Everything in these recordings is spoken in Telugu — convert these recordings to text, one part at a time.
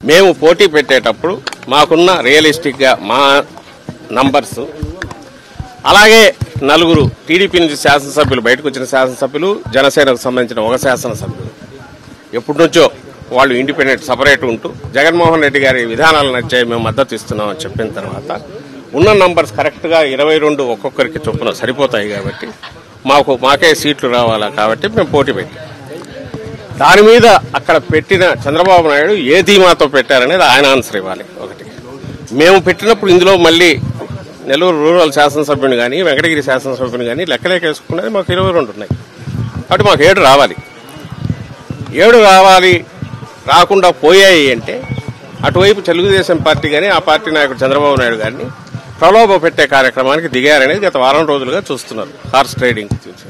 మేము పోటీ పెట్టేటప్పుడు మాకున్న రియలిస్టిక్గా మా నంబర్స్ అలాగే నలుగురు టీడీపీ నుంచి శాసనసభ్యులు బయటకు వచ్చిన శాసనసభ్యులు జనసేనకు సంబంధించిన ఒక శాసనసభ్యులు ఎప్పటి నుంచో వాళ్ళు ఇండిపెండెంట్ సపరేట్ ఉంటూ జగన్మోహన్ రెడ్డి గారి విధానాలు నచ్చాయి మేము మద్దతు ఇస్తున్నామని చెప్పిన తర్వాత ఉన్న నంబర్స్ కరెక్ట్గా ఇరవై రెండు ఒక్కొక్కరికి చొప్పున సరిపోతాయి కాబట్టి మాకు మాకే సీట్లు రావాలా కాబట్టి మేము పోటీ పెట్టాం దాని మీద అక్కడ పెట్టిన చంద్రబాబు నాయుడు ఏ ధీమాతో పెట్టారనేది ఆయన ఆన్సర్ ఇవ్వాలి ఒకటి మేము పెట్టినప్పుడు ఇందులో మళ్ళీ నెల్లూరు రూరల్ శాసనసభ్యుని కానీ వెంకటగిరి శాసనసభ్యుని కానీ లెక్కలేకేసుకున్నది మాకు ఇరవై రెండు ఉన్నాయి కాబట్టి మాకు ఏడు రావాలి ఏడు రావాలి రాకుండా పోయాయి అంటే అటువైపు తెలుగుదేశం పార్టీ కానీ ఆ పార్టీ నాయకుడు చంద్రబాబు నాయుడు గారిని ప్రలోభ పెట్టే కార్యక్రమానికి దిగారనేది గత వారం రోజులుగా చూస్తున్నారు హార్స్ ట్రేడింగ్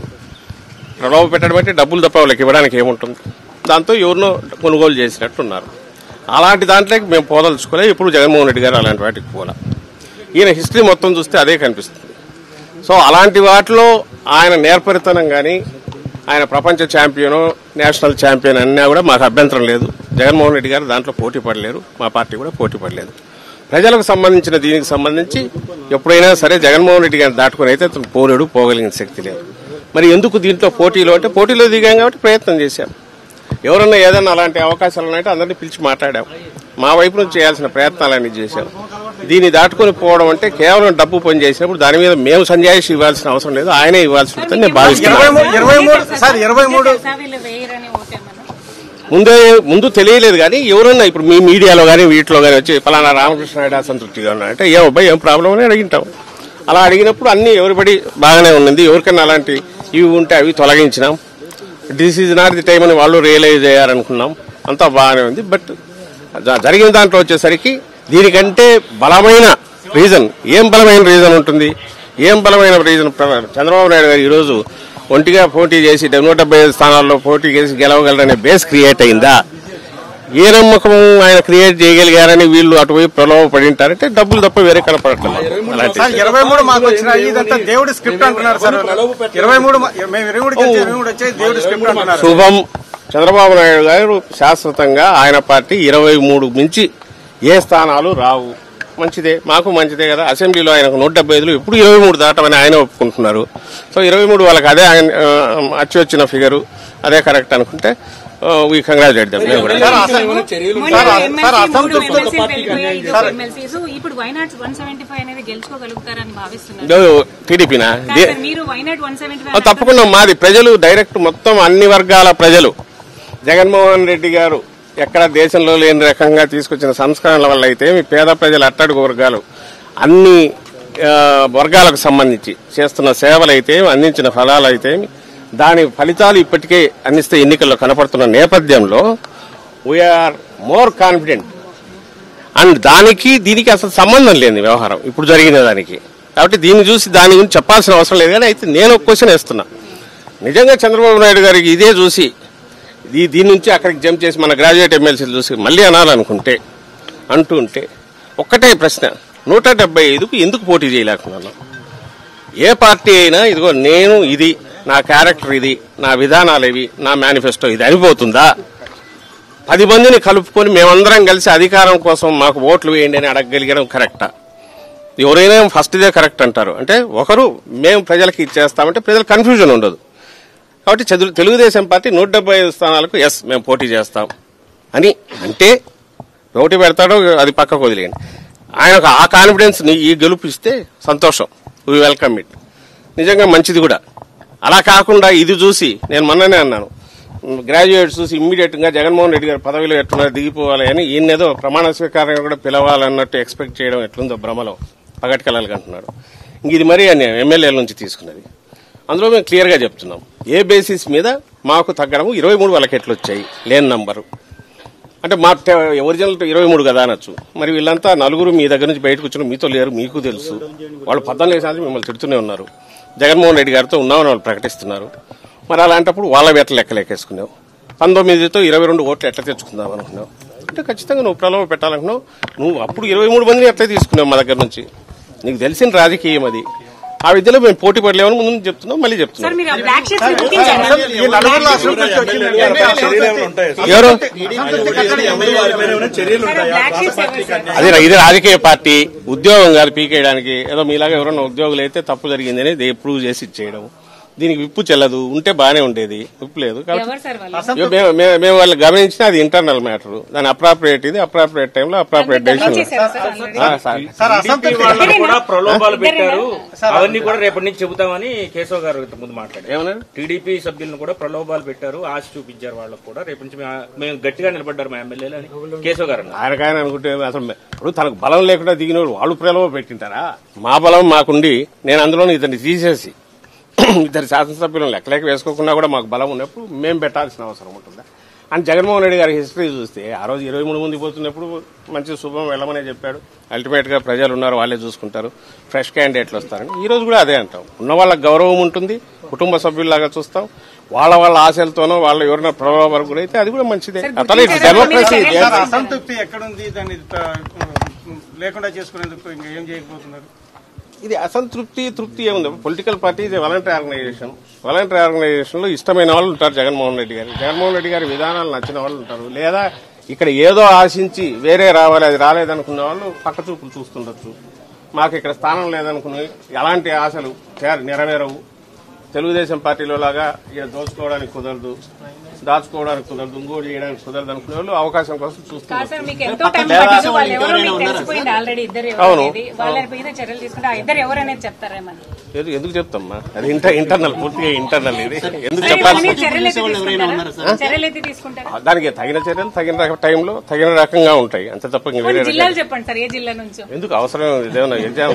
ప్రలోభ పెట్టడం అంటే డబ్బులు తప్ప వాళ్ళకి ఇవ్వడానికి ఏముంటుంది దాంతో ఎవరినో కొనుగోలు చేసినట్టున్నారు అలాంటి దాంట్లోకి మేము పోదలుచుకోలే ఇప్పుడు జగన్మోహన్ రెడ్డి గారు అలాంటి వాటికి పోలా ఈయన హిస్టరీ మొత్తం చూస్తే అదే కనిపిస్తుంది సో అలాంటి వాటిలో ఆయన నేర్పరితనం కానీ ఆయన ప్రపంచ ఛాంపియన్ నేషనల్ ఛాంపియన్ అన్నా కూడా మాకు అభ్యంతరం లేదు జగన్మోహన్ రెడ్డి గారు దాంట్లో పోటీ పడలేరు మా పార్టీ కూడా పోటీ పడలేదు ప్రజలకు సంబంధించిన దీనికి సంబంధించి ఎప్పుడైనా సరే జగన్మోహన్ రెడ్డి గారిని దాటుకుని అయితే అతను పోలేడు పోగలిగిన శక్తి లేదు మరి ఎందుకు దీంట్లో పోటీలో అంటే పోటీలో దిగాం కాబట్టి ప్రయత్నం చేశాం ఎవరన్నా ఏదన్నా అలాంటి అవకాశాలు ఉన్నాయంటే అందరినీ పిలిచి మాట్లాడాం మా వైపు నుంచి చేయాల్సిన ప్రయత్నాలన్నీ చేశాం దీన్ని దాటుకొని పోవడం అంటే కేవలం డబ్బు పని చేసినప్పుడు దాని మీద మేము సంజాయిషి ఇవ్వాల్సిన అవసరం లేదు ఆయనే ఇవ్వాల్సి ఉంటుందని నేను భావిస్తున్నాను ఇరవై మూడు ఇరవై మూడు సార్ ఇరవై మూడు తెలుసా వీళ్ళు వేయరని ఓటేమన్నా ముందే ముందు తెలియలేదు కానీ ఎవరన్నా ఇప్పుడు మీ మీడియాలో కానీ వీటిలో కానీ వచ్చి పలానా రామకృష్ణ నాయుడు అసంతృప్తిగా ఉన్నా అంటే ఏం అబ్బాయి ఏం ప్రాబ్లం అని అడిగింటాం అలా అడిగినప్పుడు అన్ని ఎవరిబడి బాగానే ఉన్నది ఎవరికైనా అలాంటి ఇవి ఉంటే అవి తొలగించినాం this is not the time అని వాళ్ళు రియలైజ్ అయ్యారనుకున్నాం అంతా బాగానే ఉంది బట్ జ- జరిగిన దాంట్లో వచ్చేసరికి దీనికంటే బలమైన రీజన్ ఏం బలమైన రీజన్ ఉంటుంది ఏం బలమైన రీజన్ ప్ర- చంద్రబాబు నాయుడు గారు ఈరోజు ఒంటిగా పోటీ చేసి నూట డెబ్బై ఐదు స్థానాల్లో పోటీ చేసి గెలవగలరనే బేస్ క్రియేట్ అయిందా ఏ నమ్మకం ఆయన క్రియేట్ చేయగలిగారని వీళ్ళు అటువైపు ప్రలోభ పడి ఉంటారంటే డబ్బులు తప్ప వేరే కనపడట్లేదు అలాంటి సార్ ఇరవై మూడు మాకు వచ్చిన ఇదంతా దేవుడి స్క్రిప్ట్ అంటున్నారు సార్ ఇరవై మూడు మా- మేము ఇరవై మూడు గెలిచి ఇరవై మూడు వచ్చాయి దేవుడి స్క్రిప్ట్ అంటున్నారు శుభం చంద్రబాబు నాయుడు గారు శాశ్వతంగా ఆయన పార్టీ ఇరవై మూడు మించి ఏ స్థానాలు రావు మంచిదే మాకు మంచిదే కదా అసెంబ్లీలో ఆయనకు నూట డెబ్బై ఐదులు ఇప్పుడు ఇరవై మూడు దాటమని ఆయన ఒప్పుకుంటున్నారు సో ఇరవై మూడు వాళ్ళకి అదే ఆయన ఆ, అచ్చి వచ్చిన ఫిగరు అదే కరెక్ట్ అనుకుంటే వీ కంగ్రాచులేట్ దమ్ మేము కూడా మొన్న ఎమ్మెల్సీ మూడు ఎమ్మెల్సీలు వెళ్ళిపోయాయి ఇది ఒక ఎమ్మెల్సీ సో ఇప్పుడు వైనాట్ వన్ సెవెంటీ ఫైవ్ అనేది గెలుచుకోగలుగుతారని భావిస్తున్నారు టీడీపీనా కాదు సార్, మీరు వైనాట్ వన్ సెవెంటీ ఆ, తప్పకుండా మాది ప్రజలు డైరెక్ట్ మొత్తం అన్ని వర్గాల ప్రజలు జగన్మోహన్ రెడ్డి గారు ఎక్కడ దేశంలో లేని రకంగా తీసుకొచ్చిన సంస్కరణల వల్ల అయితే మీ పేద ప్రజల అట్టడుగు వర్గాలు అన్ని ఆ, వర్గాలకు సంబంధించి చేస్తున్న సేవలు అయితే అందించిన ఫలాలు అయితే దాని ఫలితాలు ఇప్పటికే అందిస్తే ఎన్నికల్లో కనపడుతున్న నేపథ్యంలో వీఆర్ మోర్ కాన్ఫిడెంట్ అండ్ దానికి దీనికి అసలు సంబంధం లేని వ్యవహారం ఇప్పుడు జరిగిన దానికి కాబట్టి దీన్ని చూసి దాని గురించి చెప్పాల్సిన అవసరం లేదు కానీ అయితే నేను ఒక క్వశ్చన్ వేస్తున్నా నిజంగా చంద్రబాబు నాయుడు గారికి ఇదే చూసి ఈ దీని నుంచి అక్కడికి జంప్ చేసి మన గ్రాడ్యుయేట్ ఎమ్మెల్సీలు చూసి మళ్ళీ అనాలనుకుంటే అంటూ ఉంటే ఒక్కటే ప్రశ్న నూట డెబ్బై ఐదుకు ఎందుకు పోటీ చేయలేకున్నాను ఏ పార్టీ అయినా ఇదిగో నేను ఇది నా క్యారెక్టర్ ఇది నా విధానాలు ఇవి నా మేనిఫెస్టో ఇది అయిపోతుందా పది మందిని కలుపుకొని మేమందరం కలిసి అధికారం కోసం మాకు ఓట్లు వేయండి అని అడగగలిగడం కరెక్టా ఎవరైనా ఫస్ట్ ఇదే కరెక్ట్ అంటారు అంటే ఒకరు మేము ప్రజలకి ఇచ్చేస్తామంటే ప్రజల కన్ఫ్యూజన్ ఉండదు కాబట్టి చదువు తెలుగుదేశం పార్టీ నూట డెబ్బై ఐదు స్థానాలకు ఎస్ మేము పోటీ చేస్తాం అని అంటే పోటీ పెడతాడో అది పక్కకు వదిలేయండి ఆయనకు ఆ కాన్ఫిడెన్స్ ఈ గెలుపు ఇస్తే సంతోషం వీ వెల్కమ్ ఇట్ నిజంగా మంచిది కూడా అలా కాకుండా ఇది చూసి నేను మొన్ననే అన్నాను గ్రాడ్యుయేట్స్ చూసి ఇమ్మీడియట్ గా జగన్మోహన్ రెడ్డి గారు పదవిలో ఎట్టున్నారు దిగిపోవాలి అని ఈయనేదో ప్రమాణ స్వీకారం కూడా పిలవాలన్నట్టు ఎక్స్పెక్ట్ చేయడం ఎట్లుందో భ్రమలో పగటికెళ్ళాలి అంటున్నాడు ఇంక ఇది మరీ అన్యాయం ఎమ్మెల్యేల నుంచి తీసుకున్నది అందులో మేము క్లియర్ గా చెప్తున్నాం ఏ బేసిస్ మీద మాకు తగ్గడము ఇరవై మూడు వాళ్ళకి ఎట్లు వచ్చాయి లేని నంబరు అంటే మా ట- ఒరిజినల్ ఇరవై మూడు కదా అనొచ్చు మరి వీళ్ళంతా నలుగురు మీ దగ్గర నుంచి బయటకు వచ్చిన మీతో లేరు మీకు తెలుసు వాళ్ళు పద్నాలుగు వేసాలు మిమ్మల్ని తిడుతూనే ఉన్నారు జగన్మోహన్ రెడ్డి గారితో ఉన్నామని వాళ్ళు ప్రకటిస్తున్నారు మరి అలాంటప్పుడు వాళ్ళ ఎట్లా లెక్క లెక్కేసుకున్నావు పంతొమ్మిదితో ఇరవై రెండు ఓట్లు ఎట్లా తెచ్చుకుందాం అనుకున్నావు అంటే ఖచ్చితంగా నువ్వు ప్రలోభ పెట్టాలనుకున్నావు నువ్వు అప్పుడు ఇరవై మూడు మందిని ఎట్లా తీసుకున్నావు మా దగ్గర నుంచి నీకు తెలిసిన రాజకీయం అది ఆ విద్యలో మేము పోటీ పడలేమని ముందు నుంచి చెప్తున్నాం మళ్ళీ చెప్తున్నాం సార్ మీరు ఆ బ్లాక్ షీట్స్ ని గుర్తించారా ఈ నలుగురిలో అసంతృప్తి వచ్చిందండి అంటే అసంతృప్తి ఎవరు సార్ ఆ బ్లాక్ షీట్స్ ఎవరు సార్ అది ఇది రాజకీయ పార్టీ ఉద్యోగం కాదు పీకేయడానికి ఏదో మీలాగా ఎవరైనా ఉద్యోగులు అయితే తప్పు జరిగిందని ఇది ప్రూవ్ చేసి ఇచ్చేయడం దీనికి విప్పు చెల్లదు ఉంటే బానే ఉండేది విప్పు లేదు కాబట్టి ఎవరు సార్ వాళ్ళు ఇక మేము- మేము- మేము వాళ్ళు గమనించిన అది ఇంటర్నల్ మ్యాటర్ దాని అప్రాప్రియేట్ ఇది అప్రాప్రియేట్ టైంలో అప్రాప్రియేట్ డబ్బులు డెసిషన్ చేశారా సార్ already? సార్ అసంతృప్తి వాళ్ళు కూడా ప్రలోభాలు పెట్టారు సార్, అవన్నీ కూడా రేపటి నుంచి చెబుతామని కేశవ్ గారు ఇంతకు ముందు మాట్లాడారు ఏమన్నారు టీడీపీ సభ్యులను కూడా ప్రలోభాలు పెట్టారు ఆశ చూపించారు వాళ్ళకు కూడా రేపటి నుంచి మేము- మేము గట్టిగా నిలబడ్డారు మా ఎమ్మెల్యేలు అని కేశవ్ గారు అన్నారు. ఆయనకాయన అనుకుంటే అసలు మే- ఇప్పుడు తనకు బలం లేకుండా దిగిన వాళ్ళు వాళ్ళు ప్రలోభ పెట్టింటారా మా బలం మాకుండి నేను అందులో ఇతన్ని తీసేసి ఇద్దరు శాసనసభ్యులను లెక్కలేక వేసుకోకుండా కూడా మాకు బలం ఉన్నప్పుడు మేము పెట్టాల్సిన అవసరం ఉంటుందా అని జగన్మోహన్ రెడ్డి గారి హిస్టరీ చూస్తే ఆ రోజు ఇరవై మూడు మంది పోతున్నప్పుడు మంచి శుభం వెళ్ళమనే చెప్పాడు అల్టిమేట్ గా ప్రజలు ఉన్నారు వాళ్ళే చూసుకుంటారు ఫ్రెష్ క్యాండిడేట్లు వస్తారని ఈ రోజు కూడా అదే అంటాం ఉన్న వాళ్ళకి గౌరవం ఉంటుంది కుటుంబ సభ్యుల్లాగా చూస్తాం వాళ్ళ వాళ్ళ ఆశలతోనో వాళ్ళ ఎవరైనా ప్రభావం గురైతే అది కూడా మంచిదే సార్, అతను ఇట్స్ గుర్తించారా? డెమోక్రసీ మీరు సార్ అసంతృప్తి ఎక్కడుంది దాన్ని త- లేకుండా చేసుకునేందుకు ఇంకా ఏం చేయకపోతున్నారు ఇది అసంతృప్తి తృప్తి ఏముంది పొలిటికల్ పార్టీ ఇది వాలంటరీ ఆర్గనైజేషన్ వాలంటరీ ఆర్గనైజేషన్ లో ఇష్టమైన వాళ్ళు ఉంటారు జగన్మోహన్ రెడ్డి గారు జగన్మోహన్ రెడ్డి గారి విధానాలు నచ్చిన వాళ్ళు ఉంటారు లేదా ఇక్కడ ఏదో ఆశించి వేరే రావాలి అది రాలేదనుకున్న వాళ్ళు పక్క చూపులు చూస్తుండొచ్చు మాకు ఇక్కడ స్థానం లేదనుకుని ఎలాంటి ఆశలు చేర- నెరవేరవు తెలుగుదేశం పార్టీలో లాగా ఇక దోచుకోవడానికి కుదరదు దాచుకోవడానికి కుదరదు ఇంకోటి చేయడానికి కుదరదు అనుకునే వాళ్ళు అవకాశం కోసం కాదు చూస్తున్నారు సార్ మీకు ఎంతో టైం పట్టింది వాళ్ళు ఎవరో మీకు తెలిసిపోయింది ఆల్రెడీ ఇద్దరు ఎవరు అవును. అనేది వాళ్ళ మీద చర్యలు తీసుకుంటే ఆ ఇద్దరు ఎవరు అనేది చెప్తారేమని ఎందుకు ఎందుకు చెప్తామ్మా అది ఇంటర్ ఇంటర్నల్ పూర్తిగా ఇంటర్నల్ ఇది ఎందుకు సార్, వాళ్ళ చెప్పాల్సి మీద చర్యలు అయితే తీసుకుంటారా చర్యలు అయితే తీసుకుంటారా దానికి తగిన చర్యలు తగిన రక- టైంలో తగిన రకంగా ఉంటాయి అంతే తప్ప ఇంక వేరే కొన్ని రకం- జిల్లాలు చెప్పండి సార్ ఏ జిల్లా నుంచో ఎందుకు అవసరం ఇదేమన్నా ఎగ్జామ్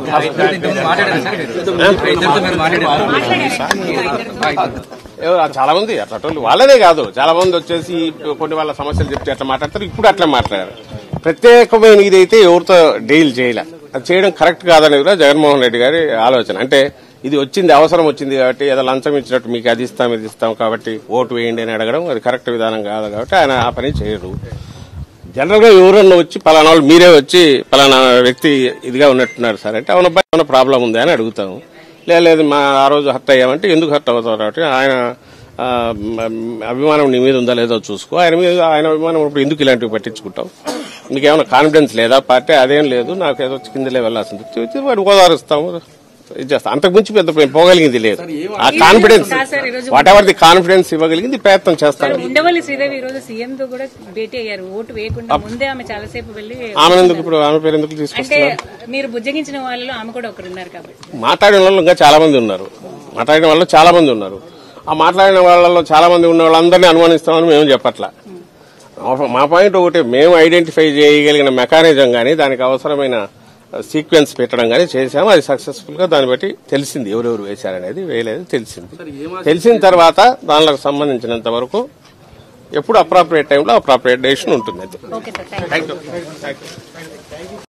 మాట్లాడారు చాలా మంది అట్లా వాళ్ళనే కాదు చాలా మంది వచ్చేసి కొన్ని వాళ్ళ సమస్యలు చెప్తే అట్లా మాట్లాడతారు ఇప్పుడు అట్లా మాట్లాడారు ప్రత్యేకమైన ఇదైతే ఎవరితో డీల్ చేయలే అది చేయడం కరెక్ట్ కాదనేది కూడా జగన్మోహన్ రెడ్డి గారి ఆలోచన అంటే ఇది వచ్చింది అవసరం వచ్చింది కాబట్టి ఏదో లంచం ఇచ్చినట్టు మీకు అది ఇస్తాం ఇది ఇస్తాం కాబట్టి ఓటు వేయండి అని అడగడం అది కరెక్ట్ విధానం కాదు కాబట్టి ఆయన ఆ పని చేయరు జనరల్ గా ఎవరన్నా వచ్చి పలానా వాళ్ళు మీరే వచ్చి పలానా వ్యక్తి ఇదిగా ఉన్నట్టున్నారు సార్ అంటే అవును అబ్బాయి ఏమైనా ప్రాబ్లం ఉంది అని అడుగుతాము లేదు లేదు మా ఆ రోజు హర్ట్ అయ్యామంటే ఎందుకు హర్ట్ అవుతారు కాబట్టి ఆయన ఆ, మ- అభిమానం నీ మీద ఉందా లేదో చూసుకో ఆయన మీద ఆయన అభిమానం ఇప్పుడు ఎందుకు ఇలాంటివి పట్టించుకుంటాం మీకు ఏమైనా కాన్ఫిడెన్స్ లేదా పార్టీ అదేం లేదు నాకు ఏదో కిందలే వెళ్ళాల్సింది వాడు ఓదారుస్తాము ఇది చేస్తాం అంతకు మించి పెద్ద మేము పోగలిగింది లేదు ఆ కాన్ఫిడెన్స్ కాదు సార్, ఈరోజు వాట్ ఎవర్ ది కాన్ఫిడెన్స్ ఇవ్వగలిగింది ప్రయత్నం చేస్తాను ఉండవల్లి శ్రీదేవి ఈ రోజు సీఎం తో కూడా భేటీ అయ్యారు ఓటు వేయకుండా ముందే ఆమె చాలాసేపు వెళ్లి ఆమె ఎందుకు ఇప్పుడు ఆమె పేరు ఎందుకు అంటే తీసుకొస్తున్నారు మీరు బుజ్జగించిన వాళ్ళలో ఆమె కూడా ఒకరున్నారు కాబట్టి మాట్లాడిన వాళ్ళు ఇంకా చాలా మంది ఉన్నారు మాట్లాడిన వాళ్ళు చాలా మంది ఉన్నారు ఆ మాట్లాడిన వాళ్ళలో చాలా మంది ఉన్న వాళ్ళందరినీ అనుమానిస్తామని మేము చెప్పట్లా మా- మా పాయింట్ ఒకటి మేము ఐడెంటిఫై చేయగలిగిన మెకానిజం గానీ దానికి అవసరమైన సీక్వెన్స్ పెట్టడం గానీ చేసాము అది సక్సెస్ఫుల్ గా దాన్ని బట్టి తెలిసింది ఎవరెవరు వేశారనేది వేయలేదు తెలిసింది తెలిసిన తర్వాత దానిలకు సంబంధించినంత వరకు ఎప్పుడు అప్రాప్రియేట్ టైంలో అప్రాప్రియేట్ డెసిషన్ ఉంటుంది okay sir thank you thank you